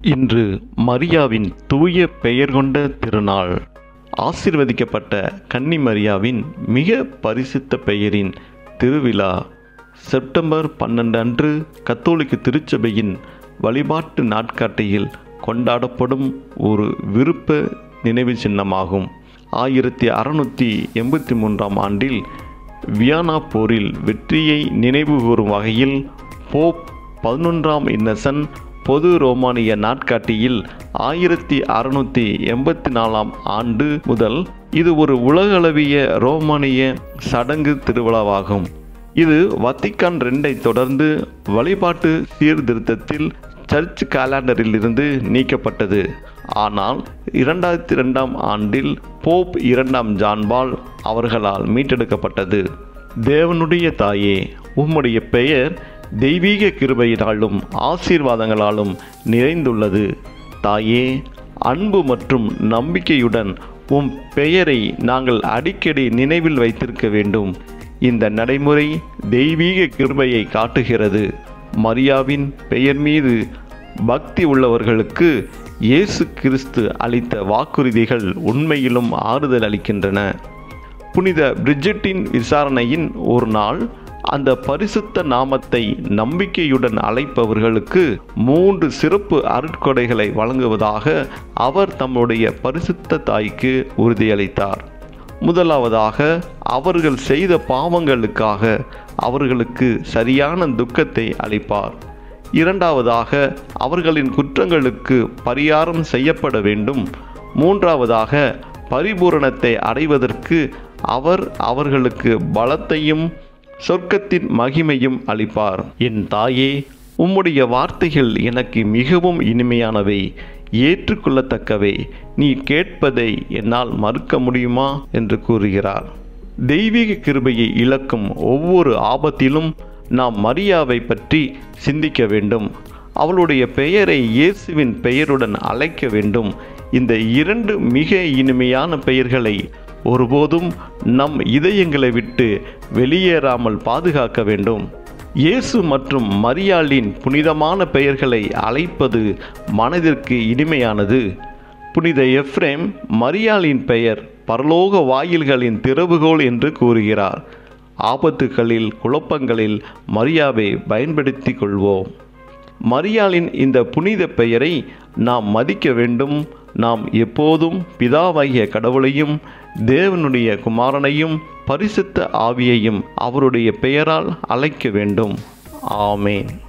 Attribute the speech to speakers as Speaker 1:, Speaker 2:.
Speaker 1: இன்று மரியாவின் தூய பெயர் கொண்ட திருநாள் ஆசிர்வதிக்கப்பட்ட கன்னி மரியாவின் மிக பரிசுத்த பெயரின் திருவிழா செப்டம்பர் பன்னெண்டு அன்று கத்தோலிக்க திருச்சபையின் வழிபாட்டு நாட்காட்டியில் கொண்டாடப்படும் ஒரு விருப்ப நினைவு சின்னமாகும் ஆயிரத்தி அறுநூற்றி எண்பத்தி மூன்றாம் ஆண்டில் வியானா போரில் வெற்றியை நினைவுகூரும் வகையில் போப் பதினொன்றாம் இன்னசன் பொது ரோமானிய நாட்காட்டியில் ஆயிரத்தி அறுநூற்றி எண்பத்தி நாலாம் ஆண்டு முதல் இது ஒரு உலகளவிய ரோமானிய சடங்கு திருவிழாவாகும் இது வத்திக்கான் ரெண்டை தொடர்ந்து வழிபாட்டு சீர்திருத்தத்தில் சர்ச் காலண்டரில் இருந்து நீக்கப்பட்டது ஆனால் இரண்டாயிரத்தி ரெண்டாம் ஆண்டில் போப் இரண்டாம் ஜான்பால் அவர்களால் மீட்டெடுக்கப்பட்டது தேவனுடைய தாயே உம்முடைய பெயர் தெய்வீக கிருபையினாலும் ஆசீர்வாதங்களாலும் நிறைந்துள்ளது தாயே அன்பு மற்றும் நம்பிக்கையுடன் உம் பெயரை நாங்கள் அடிக்கடி நினைவில் வைத்திருக்க வேண்டும் இந்த நடைமுறை தெய்வீக கிருபையை காட்டுகிறது மரியாவின் பெயர் மீது பக்தி உள்ளவர்களுக்கு இயேசு கிறிஸ்து அளித்த வாக்குறுதிகள் உண்மையிலும் ஆறுதல் அளிக்கின்றன புனித பிரிட்ஜெட்டின் விசாரணையின் ஒரு நாள் அந்த பரிசுத்த நாமத்தை நம்பிக்கையுடன் அழைப்பவர்களுக்கு மூன்று சிறப்பு அருட்கொடைகளை வழங்குவதாக அவர் தம்முடைய பரிசுத்த தாய்க்கு உறுதியளித்தார் முதலாவதாக அவர்கள் செய்த பாவங்களுக்காக அவர்களுக்கு சரியான துக்கத்தை அளிப்பார் இரண்டாவதாக அவர்களின் குற்றங்களுக்கு பரிகாரம் செய்யப்பட வேண்டும் மூன்றாவதாக பரிபூரணத்தை அடைவதற்கு அவர் அவர்களுக்கு பலத்தையும் சொர்க்கத்தின் மகிமையும் அளிப்பார் என் தாயே உம்முடைய வார்த்தைகள் எனக்கு மிகவும் இனிமையானவை ஏற்றுக்கொள்ளத்தக்கவை நீ கேட்பதை என்னால் மறுக்க முடியுமா என்று கூறுகிறார் தெய்வீக கிருபையை இழக்கும் ஒவ்வொரு ஆபத்திலும் நாம் மரியாவை பற்றி சிந்திக்க வேண்டும் அவளுடைய பெயரை இயேசுவின் பெயருடன் அழைக்க வேண்டும் இந்த இரண்டு மிக இனிமையான பெயர்களை ஒருபோதும் நம் இதயங்களை விட்டு வெளியேறாமல் பாதுகாக்க வேண்டும் இயேசு மற்றும் மரியாளின் புனிதமான பெயர்களை அழைப்பது மனதிற்கு இனிமையானது புனித எஃப்ரேம் மரியாளின் பெயர் பரலோக வாயில்களின் திறவுகோல் என்று கூறுகிறார் ஆபத்துகளில் குழப்பங்களில் மரியாவை பயன்படுத்தி கொள்வோம் மரியாளின் இந்த புனித பெயரை நாம் மதிக்க வேண்டும் நாம் எப்போதும் பிதாவாகிய கடவுளையும் தேவனுடைய குமாரனையும் பரிசுத்த ஆவியையும் அவருடைய பெயரால் அழைக்க வேண்டும் ஆமேன்